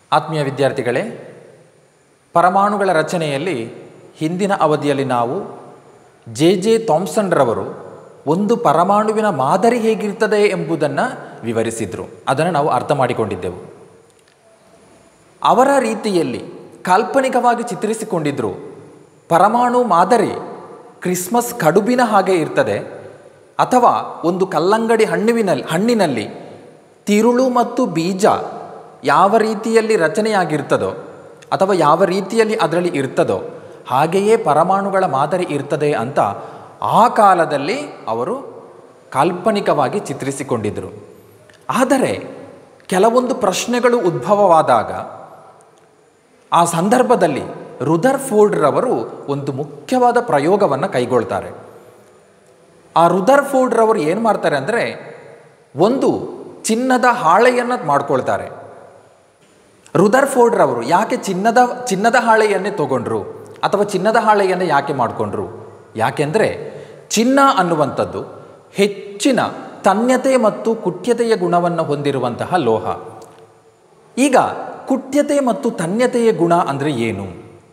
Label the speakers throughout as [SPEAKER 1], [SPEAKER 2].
[SPEAKER 1] ಆತ್ಮೀಯ ವಿದ್ಯಾರ್ಥಿಗಳೇ ಪರಮಾಣುಗಳ ರಚನೆಯಲ್ಲಿ ಹಿಂದಿನ ಅವಧಿಯಲ್ಲಿ ನಾವು ಜೆ ಜೆ ಥಾಮ್ಸನ್ರವರು ಒಂದು ಪರಮಾಣುವಿನ ಮಾದರಿ ಹೇಗಿರ್ತದೆ ಎಂಬುದನ್ನು ವಿವರಿಸಿದರು ಅದನ್ನು ನಾವು ಅರ್ಥ ಮಾಡಿಕೊಂಡಿದ್ದೆವು ಅವರ ರೀತಿಯಲ್ಲಿ ಕಾಲ್ಪನಿಕವಾಗಿ ಚಿತ್ರಿಸಿಕೊಂಡಿದ್ದರು ಪರಮಾಣು ಮಾದರಿ ಕ್ರಿಸ್ಮಸ್ ಕಡುಬಿನ ಹಾಗೆ ಇರ್ತದೆ ಅಥವಾ ಒಂದು ಕಲ್ಲಂಗಡಿ ಹಣ್ಣುವಿನಲ್ಲಿ ಹಣ್ಣಿನಲ್ಲಿ ತಿರುಳು ಮತ್ತು ಬೀಜ ಯಾವ ರೀತಿಯಲ್ಲಿ ರಚನೆಯಾಗಿರ್ತದೋ ಅಥವಾ ಯಾವ ರೀತಿಯಲ್ಲಿ ಅದರಲ್ಲಿ ಇರ್ತದೋ ಹಾಗೆಯೇ ಪರಮಾಣುಗಳ ಮಾದರಿ ಇರ್ತದೆ ಅಂತ ಆ ಕಾಲದಲ್ಲಿ ಅವರು ಕಾಲ್ಪನಿಕವಾಗಿ ಚಿತ್ರಿಸಿಕೊಂಡಿದ್ದರು ಆದರೆ ಕೆಲವೊಂದು ಪ್ರಶ್ನೆಗಳು ಉದ್ಭವವಾದಾಗ ಆ ಸಂದರ್ಭದಲ್ಲಿ ರುದರ್ ಫೋರ್ಡ್ರವರು ಒಂದು ಮುಖ್ಯವಾದ ಪ್ರಯೋಗವನ್ನು ಕೈಗೊಳ್ತಾರೆ ಆ ರುದರ್ ಫೋರ್ಡ್ರವರು ಏನು ಮಾಡ್ತಾರೆ ಅಂದರೆ ಒಂದು ಚಿನ್ನದ ಹಾಳೆಯನ್ನು ಮಾಡ್ಕೊಳ್ತಾರೆ ರುದರ್ ಫೋರ್ಡ್ರವರು ಯಾಕೆ ಚಿನ್ನದ ಚಿನ್ನದ ಹಾಳೆಯನ್ನೇ ತಗೊಂಡ್ರು ಅಥವಾ ಚಿನ್ನದ ಹಾಳೆಯನ್ನೇ ಯಾಕೆ ಮಾಡಿಕೊಂಡ್ರು ಯಾಕೆಂದರೆ ಚಿನ್ನ ಅನ್ನುವಂಥದ್ದು ಹೆಚ್ಚಿನ ತನ್ಯತೆ ಮತ್ತು ಕುಟ್ಯತೆಯ ಗುಣವನ್ನು ಹೊಂದಿರುವಂತಹ ಲೋಹ ಈಗ ಕುಟ್ಯತೆ ಮತ್ತು ತನ್ಯತೆಯ ಗುಣ ಅಂದರೆ ಏನು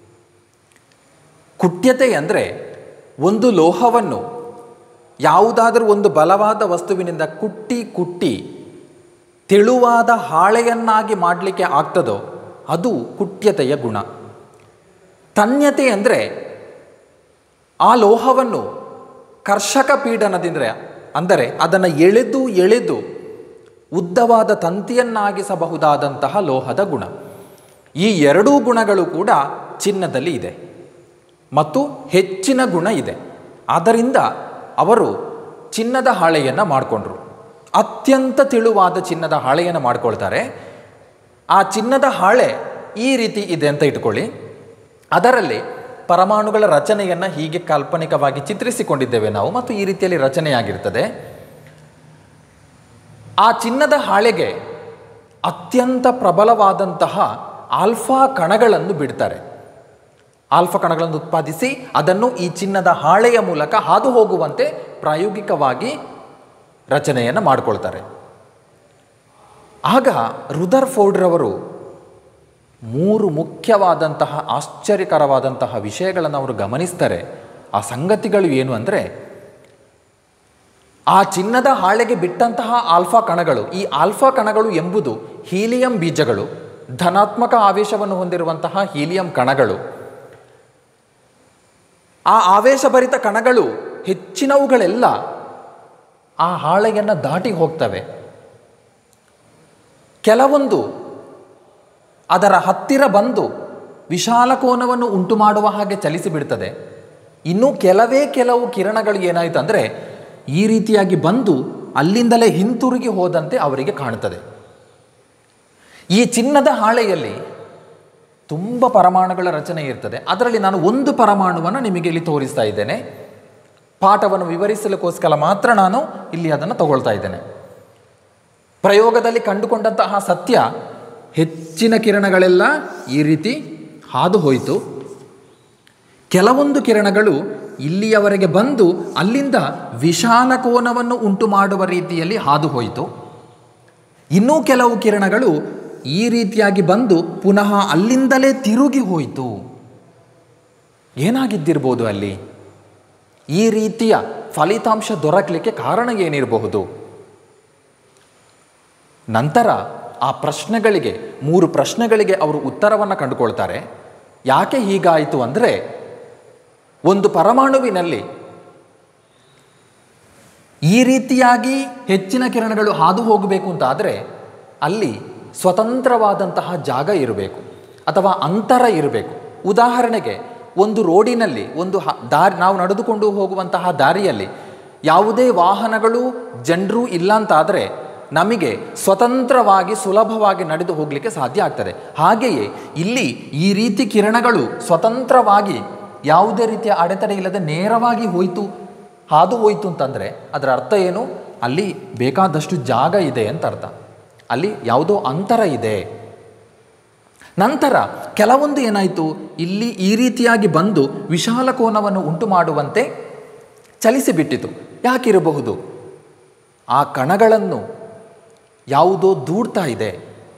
[SPEAKER 1] ಕುಟ್ಯತೆ ಅಂದರೆ ಒಂದು ಲೋಹವನ್ನು ಯಾವುದಾದರೂ ಒಂದು ಬಲವಾದ ವಸ್ತುವಿನಿಂದ ಕುಟ್ಟಿ ಕುಟ್ಟಿ ತೆಳುವಾದ ಹಾಳೆಯನ್ನಾಗಿ ಮಾಡಲಿಕ್ಕೆ ಆಗ್ತದೋ ಅದು ಕುಟ್ಯತೆಯ ಗುಣ ತನ್ಯತೆ ಅಂದರೆ ಆ ಲೋಹವನ್ನು ಕರ್ಷಕ ಪೀಡನದಿಂದ ಅಂದರೆ ಅದನ್ನು ಎಳೆದು ಎಳೆದು ಉದ್ದವಾದ ತಂತಿಯನ್ನಾಗಿಸಬಹುದಾದಂತಹ ಲೋಹದ ಗುಣ ಈ ಎರಡೂ ಗುಣಗಳು ಕೂಡ ಚಿನ್ನದಲ್ಲಿ ಇದೆ ಮತ್ತು ಹೆಚ್ಚಿನ ಗುಣ ಇದೆ ಆದ್ದರಿಂದ ಅವರು ಚಿನ್ನದ ಹಾಳೆಯನ್ನು ಮಾಡಿಕೊಂಡ್ರು ಅತ್ಯಂತ ತೆಳುವಾದ ಚಿನ್ನದ ಹಾಳೆಯನ್ನು ಮಾಡ್ಕೊಳ್ತಾರೆ ಆ ಚಿನ್ನದ ಹಾಳೆ ಈ ರೀತಿ ಇದೆ ಅಂತ ಇಟ್ಕೊಳ್ಳಿ ಅದರಲ್ಲಿ ಪರಮಾಣುಗಳ ರಚನೆಯನ್ನು ಹೀಗೆ ಕಾಲ್ಪನಿಕವಾಗಿ ಚಿತ್ರಿಸಿಕೊಂಡಿದ್ದೇವೆ ನಾವು ಮತ್ತು ಈ ರೀತಿಯಲ್ಲಿ ರಚನೆಯಾಗಿರ್ತದೆ ಆ ಚಿನ್ನದ ಹಾಳೆಗೆ ಅತ್ಯಂತ ಪ್ರಬಲವಾದಂತಹ ಆಲ್ಫಾ ಕಣಗಳನ್ನು ಬಿಡ್ತಾರೆ ಆಲ್ಫಾ ಕಣಗಳನ್ನು ಉತ್ಪಾದಿಸಿ ಅದನ್ನು ಈ ಚಿನ್ನದ ಹಾಳೆಯ ಮೂಲಕ ಹಾದು ಹೋಗುವಂತೆ ಪ್ರಾಯೋಗಿಕವಾಗಿ ರಚನೆಯನ್ನು ಮಾಡಿಕೊಳ್ತಾರೆ ಆಗ ರುದರ್ ಫೋರ್ಡ್ರವರು ಮೂರು ಮುಖ್ಯವಾದಂತಹ ಆಶ್ಚರ್ಯಕರವಾದಂತಹ ವಿಷಯಗಳನ್ನು ಅವರು ಗಮನಿಸ್ತಾರೆ ಆ ಸಂಗತಿಗಳು ಏನು ಅಂದರೆ ಆ ಚಿನ್ನದ ಹಾಳೆಗೆ ಬಿಟ್ಟಂತಹ ಆಲ್ಫಾ ಕಣಗಳು ಈ ಆಲ್ಫಾ ಕಣಗಳು ಎಂಬುದು ಹೀಲಿಯಂ ಬೀಜಗಳು ಧನಾತ್ಮಕ ಆವೇಶವನ್ನು ಹೊಂದಿರುವಂತಹ ಹೀಲಿಯಂ ಕಣಗಳು ಆ ಆವೇಶಭರಿತ ಕಣಗಳು ಹೆಚ್ಚಿನವುಗಳೆಲ್ಲ ಆ ಹಾಳೆಯನ್ನು ದಾಟಿ ಹೋಗ್ತವೆ ಕೆಲವೊಂದು ಅದರ ಹತ್ತಿರ ಬಂದು ವಿಶಾಲ ಕೋನವನ್ನು ಉಂಟು ಮಾಡುವ ಹಾಗೆ ಚಲಿಸಿಬಿಡ್ತದೆ ಇನ್ನು ಕೆಲವೇ ಕೆಲವು ಕಿರಣಗಳು ಏನಾಯಿತು ಅಂದರೆ ಈ ರೀತಿಯಾಗಿ ಬಂದು ಅಲ್ಲಿಂದಲೇ ಹಿಂತಿರುಗಿ ಹೋದಂತೆ ಅವರಿಗೆ ಕಾಣುತ್ತದೆ ಈ ಚಿನ್ನದ ಹಾಳೆಯಲ್ಲಿ ತುಂಬ ಪರಮಾಣುಗಳ ರಚನೆ ಇರ್ತದೆ ಅದರಲ್ಲಿ ನಾನು ಒಂದು ಪರಮಾಣುವನ್ನು ನಿಮಗೆ ಇಲ್ಲಿ ತೋರಿಸ್ತಾ ಇದ್ದೇನೆ ಪಾಠವನ್ನು ವಿವರಿಸಲಿಕ್ಕೋಸ್ಕರ ಮಾತ್ರ ನಾನು ಇಲ್ಲಿ ಅದನ್ನು ತಗೊಳ್ತಾ ಇದ್ದೇನೆ ಪ್ರಯೋಗದಲ್ಲಿ ಕಂಡುಕೊಂಡಂತಹ ಸತ್ಯ ಹೆಚ್ಚಿನ ಕಿರಣಗಳೆಲ್ಲ ಈ ರೀತಿ ಹಾದು ಹೋಯಿತು ಕೆಲವೊಂದು ಕಿರಣಗಳು ಇಲ್ಲಿಯವರೆಗೆ ಬಂದು ಅಲ್ಲಿಂದ ವಿಶಾಲ ಕೋನವನ್ನು ಉಂಟು ಮಾಡುವ ರೀತಿಯಲ್ಲಿ ಹಾದು ಹೋಯಿತು ಇನ್ನೂ ಕೆಲವು ಕಿರಣಗಳು ಈ ರೀತಿಯಾಗಿ ಬಂದು ಪುನಃ ಅಲ್ಲಿಂದಲೇ ತಿರುಗಿ ಹೋಯಿತು ಏನಾಗಿದ್ದಿರ್ಬೋದು ಅಲ್ಲಿ ಈ ರೀತಿಯ ಫಲಿತಾಂಶ ದೊರಕಲಿಕ್ಕೆ ಕಾರಣ ಏನಿರಬಹುದು ನಂತರ ಆ ಪ್ರಶ್ನೆಗಳಿಗೆ ಮೂರು ಪ್ರಶ್ನೆಗಳಿಗೆ ಅವರು ಉತ್ತರವನ್ನು ಕಂಡುಕೊಳ್ತಾರೆ ಯಾಕೆ ಹೀಗಾಯಿತು ಅಂದರೆ ಒಂದು ಪರಮಾಣುವಿನಲ್ಲಿ ಈ ರೀತಿಯಾಗಿ ಹೆಚ್ಚಿನ ಕಿರಣಗಳು ಹಾದು ಹೋಗಬೇಕು ಅಂತ ಆದರೆ ಅಲ್ಲಿ ಸ್ವತಂತ್ರವಾದಂತಹ ಜಾಗ ಇರಬೇಕು ಅಥವಾ ಅಂತರ ಇರಬೇಕು ಉದಾಹರಣೆಗೆ ಒಂದು ರೋಡಿನಲ್ಲಿ ಒಂದು ಹ ದಾರಿ ನಾವು ನಡೆದುಕೊಂಡು ಹೋಗುವಂತಹ ದಾರಿಯಲ್ಲಿ ಯಾವುದೇ ವಾಹನಗಳು ಜನರು ಇಲ್ಲ ಅಂತಾದರೆ ನಮಗೆ ಸ್ವತಂತ್ರವಾಗಿ ಸುಲಭವಾಗಿ ನಡೆದು ಹೋಗಲಿಕ್ಕೆ ಸಾಧ್ಯ ಆಗ್ತದೆ ಹಾಗೆಯೇ ಇಲ್ಲಿ ಈ ರೀತಿ ಕಿರಣಗಳು ಸ್ವತಂತ್ರವಾಗಿ ಯಾವುದೇ ರೀತಿಯ ಅಡೆತಡೆ ಇಲ್ಲದೆ ನೇರವಾಗಿ ಹೋಯಿತು ಹಾದು ಹೋಯಿತು ಅಂತಂದರೆ ಅದರ ಅರ್ಥ ಏನು ಅಲ್ಲಿ ಬೇಕಾದಷ್ಟು ಜಾಗ ಇದೆ ಅಂತ ಅರ್ಥ ಅಲ್ಲಿ ಯಾವುದೋ ಅಂತರ ಇದೆ ನಂತರ ಕೆಲವೊಂದು ಏನಾಯಿತು ಇಲ್ಲಿ ಈ ರೀತಿಯಾಗಿ ಬಂದು ವಿಶಾಲ ಕೋನವನ್ನು ಉಂಟು ಮಾಡುವಂತೆ ಚಲಿಸಿಬಿಟ್ಟಿತು ಯಾಕಿರಬಹುದು ಆ ಕಣಗಳನ್ನು ಯಾವುದೋ ದೂಡ್ತಾ ಇದೆ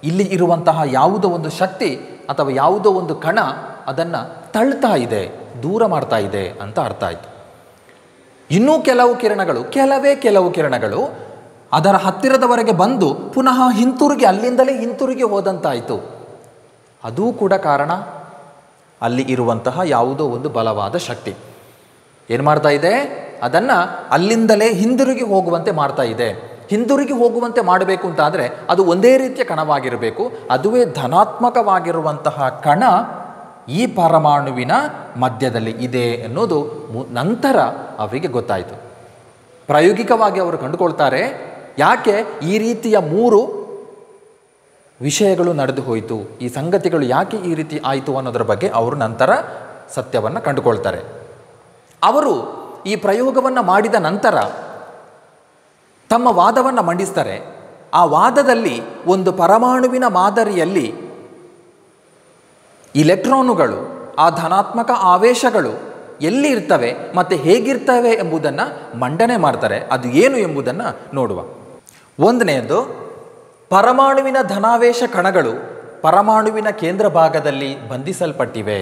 [SPEAKER 1] ಇಲ್ಲಿ ಇರುವಂತಹ ಯಾವುದೋ ಒಂದು ಶಕ್ತಿ ಅಥವಾ ಯಾವುದೋ ಒಂದು ಕಣ ಅದನ್ನು ತಳ್ತಾ ಇದೆ ದೂರ ಮಾಡ್ತಾ ಇದೆ ಅಂತ ಅರ್ಥ ಆಯಿತು ಇನ್ನೂ ಕೆಲವು ಕಿರಣಗಳು ಕೆಲವೇ ಕೆಲವು ಕಿರಣಗಳು ಅದರ ಹತ್ತಿರದವರೆಗೆ ಬಂದು ಪುನಃ ಹಿಂತಿರುಗಿ ಅಲ್ಲಿಂದಲೇ ಹಿಂತಿರುಗಿ ಹೋದಂತಾಯಿತು ಅದೂ ಕೂಡ ಕಾರಣ ಅಲ್ಲಿ ಇರುವಂತಹ ಯಾವುದೋ ಒಂದು ಬಲವಾದ ಶಕ್ತಿ ಏನು ಮಾಡ್ತಾ ಇದೆ ಅದನ್ನು ಅಲ್ಲಿಂದಲೇ ಹಿಂದಿರುಗಿ ಹೋಗುವಂತೆ ಮಾಡ್ತಾ ಇದೆ ಹಿಂದಿರುಗಿ ಹೋಗುವಂತೆ ಮಾಡಬೇಕು ಅಂತಾದರೆ ಅದು ಒಂದೇ ರೀತಿಯ ಕಣವಾಗಿರಬೇಕು ಅದುವೇ ಧನಾತ್ಮಕವಾಗಿರುವಂತಹ ಕಣ ಈ ಪರಮಾಣುವಿನ ಮಧ್ಯದಲ್ಲಿ ಇದೆ ಎನ್ನುವುದು ಮು- ನಂತರ ಅವರಿಗೆ ಗೊತ್ತಾಯಿತು ಪ್ರಾಯೋಗಿಕವಾಗಿ ಅವರು ಕಂಡುಕೊಳ್ತಾರೆ ಯಾಕೆ ಈ ರೀತಿಯ ಮೂರು ವಿಷಯಗಳು ನಡೆದು ಹೋಯಿತು ಈ ಸಂಗತಿಗಳು ಯಾಕೆ ಈ ರೀತಿ ಆಯಿತು ಅನ್ನೋದರ ಬಗ್ಗೆ ಅವರು ನಂತರ ಸತ್ಯವನ್ನು ಕಂಡುಕೊಳ್ತಾರೆ ಅವರು ಈ ಪ್ರಯೋಗವನ್ನು ಮಾಡಿದ ನಂತರ ತಮ್ಮ ವಾದವನ್ನು ಮಂಡಿಸ್ತಾರೆ ಆ ವಾದದಲ್ಲಿ ಒಂದು ಪರಮಾಣುವಿನ ಮಾದರಿಯಲ್ಲಿ ಇಲೆಕ್ಟ್ರಾನುಗಳು ಆ ಧನಾತ್ಮಕ ಆವೇಶಗಳು ಎಲ್ಲಿ ಇರ್ತವೆ ಮತ್ತು ಹೇಗಿರ್ತವೆ ಎಂಬುದನ್ನು ಮಂಡನೆ ಮಾಡ್ತಾರೆ ಅದು ಏನು ಎಂಬುದನ್ನು ನೋಡುವ ಒಂದನೆಯದು ಪರಮಾಣುವಿನ ಧನಾವೇಶ ಕಣಗಳು ಪರಮಾಣುವಿನ ಕೇಂದ್ರ ಭಾಗದಲ್ಲಿ ಬಂಧಿಸಲ್ಪಟ್ಟಿವೆ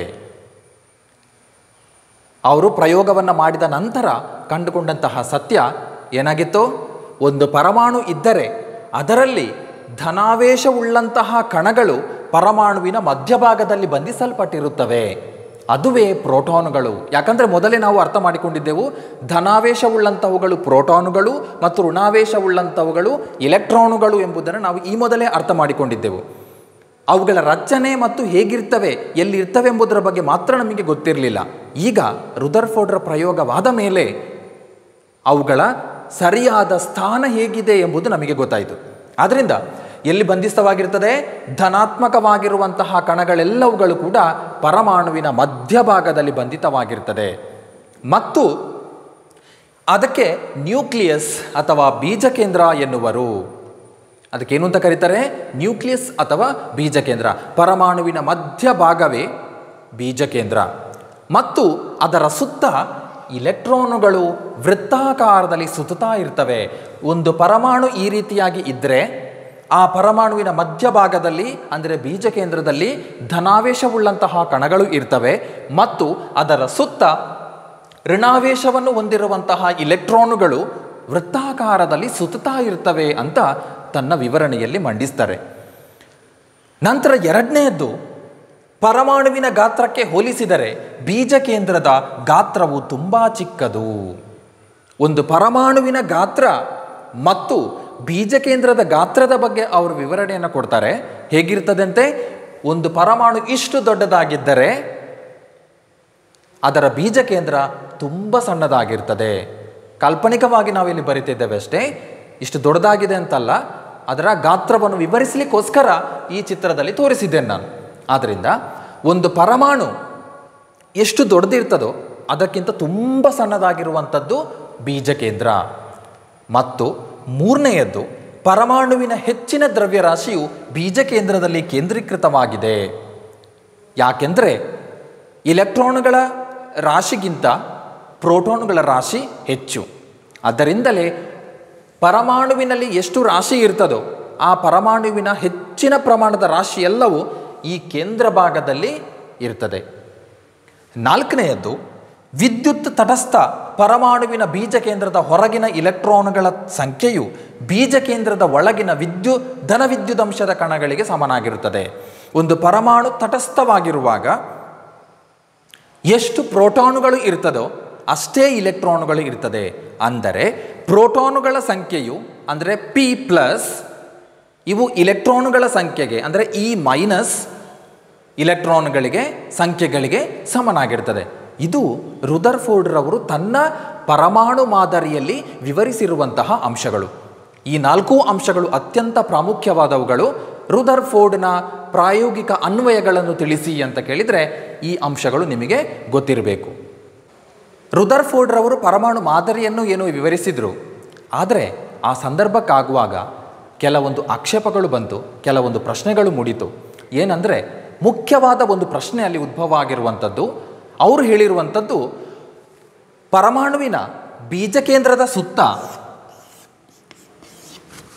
[SPEAKER 1] ಅವರು ಪ್ರಯೋಗವನ್ನು ಮಾಡಿದ ನಂತರ ಕಂಡುಕೊಂಡಂತಹ ಸತ್ಯ ಏನಾಗಿತ್ತು ಒಂದು ಪರಮಾಣು ಇದ್ದರೆ ಅದರಲ್ಲಿ ಧನಾವೇಶವುಳ್ಳಂತಹ ಕಣಗಳು ಪರಮಾಣುವಿನ ಮಧ್ಯಭಾಗದಲ್ಲಿ ಬಂಧಿಸಲ್ಪಟ್ಟಿರುತ್ತವೆ ಅದುವೇ ಪ್ರೋಟಾನುಗಳು ಯಾಕಂದರೆ ಮೊದಲೇ ನಾವು ಅರ್ಥ ಮಾಡಿಕೊಂಡಿದ್ದೆವು ಧನಾವೇಶವುಳ್ಳಂಥವುಗಳು ಪ್ರೋಟಾನುಗಳು ಮತ್ತು ಋಣಾವೇಶವುಳ್ಳಂಥವುಗಳು ಇಲೆಕ್ಟ್ರಾನುಗಳು ಎಂಬುದನ್ನು ನಾವು ಈ ಮೊದಲೇ ಅರ್ಥ ಮಾಡಿಕೊಂಡಿದ್ದೆವು ಅವುಗಳ ರಚನೆ ಮತ್ತು ಹೇಗಿರ್ತವೆ ಎಲ್ಲಿರ್ತವೆ ಎಂಬುದರ ಬಗ್ಗೆ ಮಾತ್ರ ನಮಗೆ ಗೊತ್ತಿರಲಿಲ್ಲ ಈಗ ರುದರ್ಫೋರ್ಡ್ರ ಪ್ರಯೋಗವಾದ ಮೇಲೆ ಅವುಗಳ ಸರಿಯಾದ ಸ್ಥಾನ ಹೇಗಿದೆ ಎಂಬುದು ನಮಗೆ ಗೊತ್ತಾಯಿತು ಆದ್ದರಿಂದ ಎಲ್ಲಿ ಬಂಧಿಸ್ತವಾಗಿರ್ತದೆ ಧನಾತ್ಮಕವಾಗಿರುವಂತಹ ಕಣಗಳೆಲ್ಲವುಗಳು ಕೂಡ ಪರಮಾಣುವಿನ ಮಧ್ಯಭಾಗದಲ್ಲಿ ಬಂಧಿತವಾಗಿರ್ತದೆ ಮತ್ತು ಅದಕ್ಕೆ ನ್ಯೂಕ್ಲಿಯಸ್ ಅಥವಾ ಬೀಜಕೇಂದ್ರ ಎನ್ನುವರು ಅದಕ್ಕೇನು ಅಂತ ಕರೀತಾರೆ ನ್ಯೂಕ್ಲಿಯಸ್ ಅಥವಾ ಬೀಜಕೇಂದ್ರ ಪರಮಾಣುವಿನ ಮಧ್ಯಭಾಗವೇ ಬೀಜಕೇಂದ್ರ ಮತ್ತು ಅದರ ಸುತ್ತ ಇಲೆಕ್ಟ್ರಾನುಗಳು ವೃತ್ತಾಕಾರದಲ್ಲಿ ಸುತ್ತುತ್ತಾ ಇರ್ತವೆ ಒಂದು ಪರಮಾಣು ಈ ರೀತಿಯಾಗಿ ಇದ್ದರೆ ಆ ಪರಮಾಣುವಿನ ಮಧ್ಯಭಾಗದಲ್ಲಿ ಅಂದರೆ ಬೀಜಕೇಂದ್ರದಲ್ಲಿ ಧನಾವೇಶವುಳ್ಳಂತಹ ಕಣಗಳು ಇರ್ತವೆ ಮತ್ತು ಅದರ ಸುತ್ತ ಋಣಾವೇಶವನ್ನು ಹೊಂದಿರುವಂತಹ ಇಲೆಕ್ಟ್ರಾನುಗಳು ವೃತ್ತಾಕಾರದಲ್ಲಿ ಸುತ್ತುತ್ತಾ ಇರ್ತವೆ ಅಂತ ತನ್ನ ವಿವರಣೆಯಲ್ಲಿ ಮಂಡಿಸ್ತಾರೆ ನಂತರ ಎರಡನೆಯದ್ದು ಪರಮಾಣುವಿನ ಗಾತ್ರಕ್ಕೆ ಹೋಲಿಸಿದರೆ ಬೀಜಕೇಂದ್ರದ ಗಾತ್ರವು ತುಂಬ ಚಿಕ್ಕದು ಒಂದು ಪರಮಾಣುವಿನ ಗಾತ್ರ ಮತ್ತು ಬೀಜಕೇಂದ್ರದ ಗಾತ್ರದ ಬಗ್ಗೆ ಅವರು ವಿವರಣೆಯನ್ನು ಕೊಡ್ತಾರೆ ಹೇಗಿರ್ತದಂತೆ ಒಂದು ಪರಮಾಣು ಇಷ್ಟು ದೊಡ್ಡದಾಗಿದ್ದರೆ ಅದರ ಬೀಜಕೇಂದ್ರ ತುಂಬ ಸಣ್ಣದಾಗಿರ್ತದೆ ಕಾಲ್ಪನಿಕವಾಗಿ ನಾವಿಲ್ಲಿ ಬರಿತಿದ್ದೇವೆ ಅಷ್ಟೇ ಇಷ್ಟು ದೊಡ್ಡದಾಗಿದೆ ಅಂತಲ್ಲ ಅದರ ಗಾತ್ರವನ್ನು ವಿವರಿಸಲಿಕ್ಕೋಸ್ಕರ ಈ ಚಿತ್ರದಲ್ಲಿ ತೋರಿಸಿದ್ದೇನೆ ನಾನು ಆದ್ದರಿಂದ ಒಂದು ಪರಮಾಣು ಎಷ್ಟು ದೊಡ್ಡದಿರ್ತದೋ ಅದಕ್ಕಿಂತ ತುಂಬ ಸಣ್ಣದಾಗಿರುವಂಥದ್ದು ಬೀಜಕೇಂದ್ರ ಮತ್ತು ಮೂರನೆಯದ್ದು ಪರಮಾಣುವಿನ ಹೆಚ್ಚಿನ ದ್ರವ್ಯರಾಶಿಯು ಬೀಜಕೇಂದ್ರದಲ್ಲಿ ಕೇಂದ್ರೀಕೃತವಾಗಿದೆ ಯಾಕೆಂದರೆ ಇಲೆಕ್ಟ್ರಾನುಗಳ ರಾಶಿಗಿಂತ ಪ್ರೋಟಾನುಗಳ ರಾಶಿ ಹೆಚ್ಚು ಅದರಿಂದಲೇ ಪರಮಾಣುವಿನಲ್ಲಿ ಎಷ್ಟು ರಾಶಿ ಇರ್ತದೋ ಆ ಪರಮಾಣುವಿನ ಹೆಚ್ಚಿನ ಪ್ರಮಾಣದ ರಾಶಿ ಎಲ್ಲವೂ ಈ ಕೇಂದ್ರ ಭಾಗದಲ್ಲಿ ಇರ್ತದೆ ನಾಲ್ಕನೆಯದ್ದು ವಿದ್ಯುತ್ ತಟಸ್ಥ ಪರಮಾಣುವಿನ ಬೀಜಕೇಂದ್ರದ ಹೊರಗಿನ ಇಲೆಕ್ಟ್ರಾನುಗಳ ಸಂಖ್ಯೆಯು ಬೀಜಕೇಂದ್ರದ ಒಳಗಿನ ವಿದ್ಯು ಧನ ವಿದ್ಯುದಂಶದ ಕಣಗಳಿಗೆ ಸಮನಾಗಿರುತ್ತದೆ ಒಂದು ಪರಮಾಣು ತಟಸ್ಥವಾಗಿರುವಾಗ ಎಷ್ಟು ಪ್ರೋಟಾನುಗಳು ಇರ್ತದೋ ಅಷ್ಟೇ ಇಲೆಕ್ಟ್ರಾನುಗಳು ಇರ್ತದೆ ಅಂದರೆ ಪ್ರೋಟಾನುಗಳ ಸಂಖ್ಯೆಯು ಅಂದರೆ ಪಿ ಪ್ಲಸ್ ಇವು ಇಲೆಕ್ಟ್ರಾನುಗಳ ಸಂಖ್ಯೆಗೆ ಅಂದರೆ ಇ ಮೈನಸ್ ಇಲೆಕ್ಟ್ರಾನ್ಗಳಿಗೆ ಸಂಖ್ಯೆಗಳಿಗೆ ಸಮನಾಗಿರ್ತದೆ ಇದು ರುದರ್ಫೋರ್ಡ್ರವರು ತನ್ನ ಪರಮಾಣು ಮಾದರಿಯಲ್ಲಿ ವಿವರಿಸಿರುವಂತಹ ಅಂಶಗಳು ಈ ನಾಲ್ಕು ಅಂಶಗಳು ಅತ್ಯಂತ ಪ್ರಾಮುಖ್ಯವಾದವುಗಳು ರುದರ್ಫೋರ್ಡ್ನ ಪ್ರಾಯೋಗಿಕ ಅನ್ವಯಗಳನ್ನು ತಿಳಿಸಿ ಅಂತ ಕೇಳಿದರೆ ಈ ಅಂಶಗಳು ನಿಮಗೆ ಗೊತ್ತಿರಬೇಕು ರುದರ್ಫೋರ್ಡ್ರವರು ಪರಮಾಣು ಮಾದರಿಯನ್ನು ಏನು ವಿವರಿಸಿದರು ಆದರೆ ಆ ಸಂದರ್ಭಕ್ಕಾಗುವಾಗ ಕೆಲವೊಂದು ಆಕ್ಷೇಪಗಳು ಬಂತು ಕೆಲವೊಂದು ಪ್ರಶ್ನೆಗಳು ಮೂಡಿತು ಏನಂದರೆ ಮುಖ್ಯವಾದ ಒಂದು ಪ್ರಶ್ನೆ ಅಲ್ಲಿ ಉದ್ಭವ ಆಗಿರುವಂಥದ್ದು ಅವರು ಹೇಳಿರುವಂಥದ್ದು ಪರಮಾಣುವಿನ ಬೀಜಕೇಂದ್ರದ ಸುತ್ತ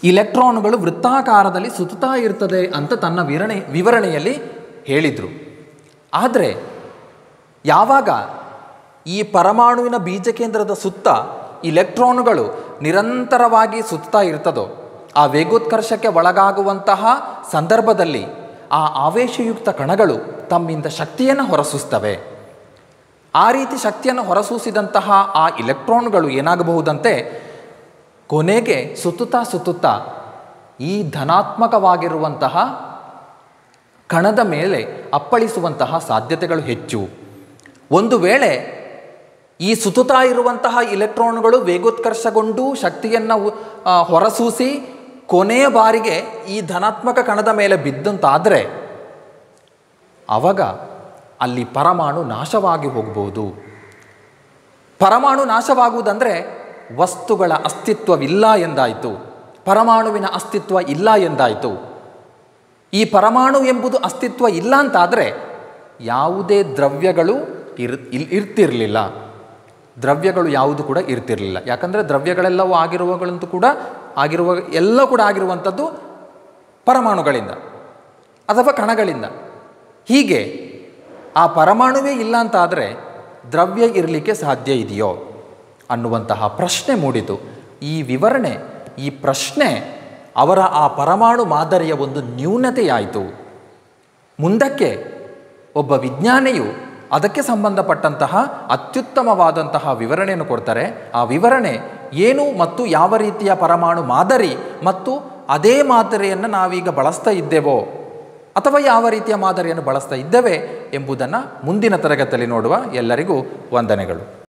[SPEAKER 1] ಇಲೆಕ್ಟ್ರಾನ್ಗಳು ವೃತ್ತಾಕಾರದಲ್ಲಿ ಸುತ್ತುತ್ತಾ ಇರ್ತದೆ ಅಂತ ತನ್ನ ವಿವರಣೆ ವಿವರಣೆಯಲ್ಲಿ ಹೇಳಿದರು ಆದರೆ ಯಾವಾಗ ಈ ಪರಮಾಣುವಿನ ಬೀಜಕೇಂದ್ರದ ಸುತ್ತ ಇಲೆಕ್ಟ್ರಾನುಗಳು ನಿರಂತರವಾಗಿ ಸುತ್ತಾ ಇರ್ತದೋ ಆ ವೇಗೋತ್ಕರ್ಷಕ್ಕೆ ಒಳಗಾಗುವಂತಹ ಸಂದರ್ಭದಲ್ಲಿ ಆ ಆವೇಶಯುಕ್ತ ಕಣಗಳು ತಮ್ಮಿಂದ ಶಕ್ತಿಯನ್ನು ಹೊರಸೂಸ್ತವೆ ಆ ರೀತಿ ಶಕ್ತಿಯನ್ನು ಹೊರಸೂಸಿದಂತಹ ಆ ಇಲೆಕ್ಟ್ರಾನ್ಗಳು ಏನಾಗಬಹುದಂತೆ ಕೊನೆಗೆ ಸುತ್ತುತ್ತಾ ಸುತ್ತುತ್ತಾ ಈ ಧನಾತ್ಮಕವಾಗಿರುವಂತಹ ಕಣದ ಮೇಲೆ ಅಪ್ಪಳಿಸುವಂತಹ ಸಾಧ್ಯತೆಗಳು ಹೆಚ್ಚು ಒಂದು ವೇಳೆ ಈ ಸುತ್ತುತ್ತಾ ಇರುವಂತಹ ಇಲೆಕ್ಟ್ರಾನ್ಗಳು ವೇಗೋತ್ಕರ್ಷಗೊಂಡು ಶಕ್ತಿಯನ್ನು ಉ- ಆ, ಹೊರಸೂಸಿ ಕೊನೆಯ ಬಾರಿಗೆ ಈ ಧನಾತ್ಮಕ ಕಣದ ಮೇಲೆ ಬಿದ್ದಂತಾದರೆ ಆವಾಗ ಅಲ್ಲಿ ಪರಮಾಣು ನಾಶವಾಗಿ ಹೋಗ್ಬೋದು ಪರಮಾಣು ನಾಶವಾಗುವುದಂದರೆ ವಸ್ತುಗಳ ಅಸ್ತಿತ್ವವಿಲ್ಲ ಎಂದಾಯಿತು ಪರಮಾಣುವಿನ ಅಸ್ತಿತ್ವ ಇಲ್ಲ ಎಂದಾಯಿತು ಈ ಪರಮಾಣು ಎಂಬುದು ಅಸ್ತಿತ್ವ ಇಲ್ಲ ಅಂತಾದರೆ ಯಾವುದೇ ದ್ರವ್ಯಗಳು ಇರ್ ಇಲ್ ಇರ್ತಿರಲಿಲ್ಲ ದ್ರವ್ಯಗಳು ಯಾವುದು ಕೂಡ ಇರ್ತಿರಲಿಲ್ಲ ಯಾಕಂದರೆ ದ್ರವ್ಯಗಳೆಲ್ಲವೂ ಆಗಿರುವಗಳಂತೂ ಕೂಡ ಆಗಿರುವ ಎಲ್ಲ ಕೂಡ ಆಗಿರುವಂಥದ್ದು ಪರಮಾಣುಗಳಿಂದ ಅಥವಾ ಕಣಗಳಿಂದ ಹೀಗೆ ಆ ಪರಮಾಣುವೇ ಇಲ್ಲ ಅಂತಾದರೆ ದ್ರವ್ಯ ಇರಲಿಕ್ಕೆ ಸಾಧ್ಯ ಇದೆಯೋ ಅನ್ನುವಂತಹ ಪ್ರಶ್ನೆ ಮೂಡಿತು ಈ ವಿವರಣೆ ಈ ಪ್ರಶ್ನೆ ಅವರ ಆ ಪರಮಾಣು ಮಾದರಿಯ ಒಂದು ನ್ಯೂನತೆಯಾಯಿತು ಮುಂದಕ್ಕೆ ಒಬ್ಬ ವಿಜ್ಞಾನಿಯು ಅದಕ್ಕೆ ಸಂಬಂಧಪಟ್ಟಂತಹ ಅತ್ಯುತ್ತಮವಾದಂತಹ ವಿವರಣೆಯನ್ನು ಕೊಡ್ತಾರೆ ಆ ವಿವರಣೆ ಏನು ಮತ್ತು ಯಾವ ರೀತಿಯ ಪರಮಾಣು ಮಾದರಿ ಮತ್ತು ಅದೇ ಮಾದರಿಯನ್ನು ನಾವೀಗ ಬಳಸ್ತಾ ಇದ್ದೇವೋ ಅಥವಾ ಯಾವ ರೀತಿಯ ಮಾದರಿಯನ್ನು ಬಳಸ್ತಾ ಇದ್ದೇವೆ ಎಂಬುದನ್ನು ಮುಂದಿನ ತರಗತಿಯಲ್ಲಿ ನೋಡುವ ಎಲ್ಲರಿಗೂ ವಂದನೆಗಳು